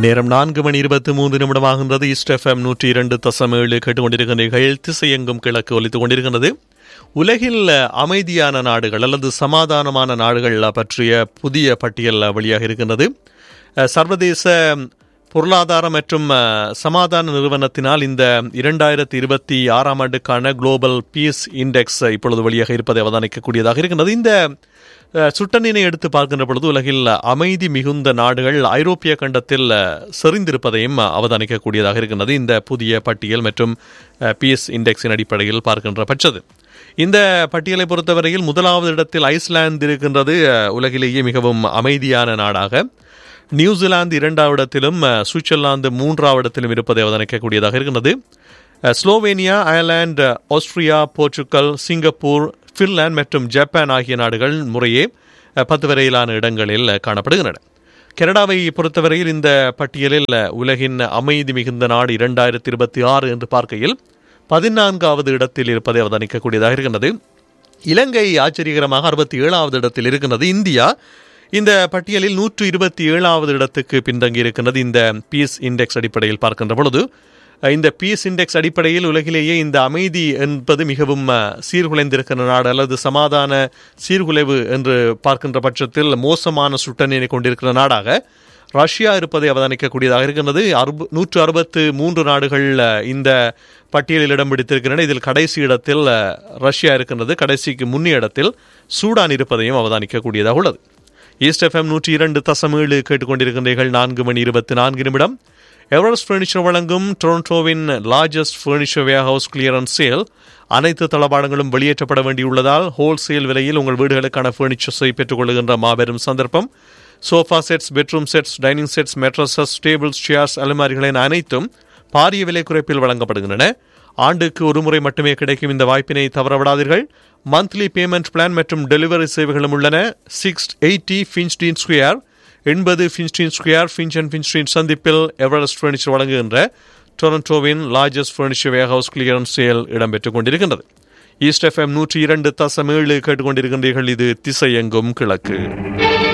நேரம் நான்கு மணி இருபத்தி மூன்று நிமிடமாகின்றது ஈஸ்ட் எஃப்எம் நூற்றி இரண்டு தசம் ஏழு கேட்டுக்கொண்டிருக்கின்றீர்கள் திசையெங்கும் கிழக்கு ஒலித்துக் கொண்டிருக்கின்றது உலகில் அமைதியான நாடுகள் அல்லது சமாதானமான நாடுகள் பற்றிய புதிய பட்டியல் வெளியாக இருக்கின்றது சர்வதேச பொருளாதார மற்றும் சமாதான நிறுவனத்தினால் இந்த இரண்டாயிரத்தி இருபத்தி ஆறாம் ஆண்டுக்கான குளோபல் பீஸ் இண்டெக்ஸ் இப்பொழுது வெளியாக இருப்பதை அவதானிக்கக்கூடியதாக இருக்கின்றது இந்த சுட்டனினை எடுத்து பார்க்கின்ற பொழுது உலகில் அமைதி மிகுந்த நாடுகள் ஐரோப்பிய கண்டத்தில் செறிந்திருப்பதையும் அவதானிக்கக்கூடியதாக இருக்கின்றது இந்த புதிய பட்டியல் மற்றும் பிஎஸ் இண்டெக்ஸின் அடிப்படையில் பார்க்கின்ற பட்சது இந்த பட்டியலை பொறுத்தவரையில் முதலாவது இடத்தில் ஐஸ்லாந்து இருக்கின்றது உலகிலேயே மிகவும் அமைதியான நாடாக நியூசிலாந்து இரண்டாவது இடத்திலும் சுவிட்சர்லாந்து மூன்றாவது இடத்திலும் இருப்பதை அவதானிக்கக்கூடியதாக இருக்கின்றது Slovenia Ireland Austria Portugal Singapore Finland மற்றும் ஜப்பான் ஆகிய நாடுகள் முறையே பத்து வரையிலான இடங்களில் காணப்படுகின்றன கனடாவை பொறுத்தவரையில் இந்த பட்டியலில் உலகின் அமைதி மிகுந்த நாடு இரண்டாயிரத்தி இருபத்தி ஆறு என்று பார்க்கையில் பதினான்காவது இடத்தில் இருப்பதை அவதானிக்கக்கூடியதாக இருக்கின்றது இலங்கை ஆச்சரியகரமாக அறுபத்தி ஏழாவது இடத்தில் இருக்கின்றது இந்தியா இந்த பட்டியலில் நூற்று இருபத்தி ஏழாவது இடத்துக்கு பின்தங்கி இருக்கின்றது இந்த பீஸ் இண்டெக்ஸ் அடிப்படையில் பார்க்கின்ற பொழுது இந்த பீஸ் இண்டெக்ஸ் அடிப்படையில் உலகிலேயே இந்த அமைதி என்பது மிகவும் சீர்குலைந்திருக்கிற நாடு அல்லது சமாதான சீர்குலைவு என்று பார்க்கின்ற பட்சத்தில் மோசமான சுட்டணியை கொண்டிருக்கிற நாடாக ரஷ்யா இருப்பதை அவதானிக்கக்கூடியதாக இருக்கின்றது அறுப நூற்று அறுபத்து மூன்று நாடுகள் இந்த பட்டியலில் இடம் பிடித்திருக்கின்றன இதில் கடைசி இடத்தில் ரஷ்யா இருக்கின்றது கடைசிக்கு முன்னே இடத்தில் சூடான் இருப்பதையும் அவதானிக்கக்கூடியதாக உள்ளது ஈஸ்ட் எஃப்எம் நூற்றி இரண்டு தசம் ஏழு கேட்டுக்கொண்டிருக்கின்றீர்கள் நான்கு மணி இருபத்தி நான்கு நிமிடம் எவரெஸ்ட் ஃபர்னிச்சர் வழங்கும் டொரண்டோவின் largest furniture warehouse clearance sale அனைத்து தளபாடங்களும் வெளியேற்றப்பட வேண்டியுள்ளதால் ஹோல்சேல் விலையில் உங்கள் வீடுகளுக்கான ஃபர்னிச்சர்ஸை பெற்றுக்கொள்கின்ற மாபெரும் சந்தர்ப்பம் sofa sets bedroom sets dining sets mattresses tables chairs அலுமாரிகளின் அனைத்தும் பாரிய விலை குறைப்பில் வழங்கப்படுகின்றன ஆண்டுக்கு ஒரு முறை மட்டுமே கிடைக்கும் இந்த வாய்ப்பினை தவறவிடாதீர்கள் மந்த்லி பேமெண்ட் பிளான் மற்றும் டெலிவரி சேவைகளும் உள்ளன சிக்ஸ் எயிட்டி ஃபின்ஸ்டீன் ஸ்கொயர் எண்பது Finstein square Finch and Finstein சந்திப்பில் எவரெஸ்ட் ஃபர்னிச்சர் வழங்குகின்ற டொரண்டோவின் largest furniture warehouse clearance sale இடம்பெற்றுக் கொண்டிருக்கின்றது ஈஸ்ட் எஃப்எம் நூற்றி இரண்டு தசம் ஏழு கேட்டுக்கொண்டிருக்கின்றீர்கள் இது திசையெங்கும் கிழக்கு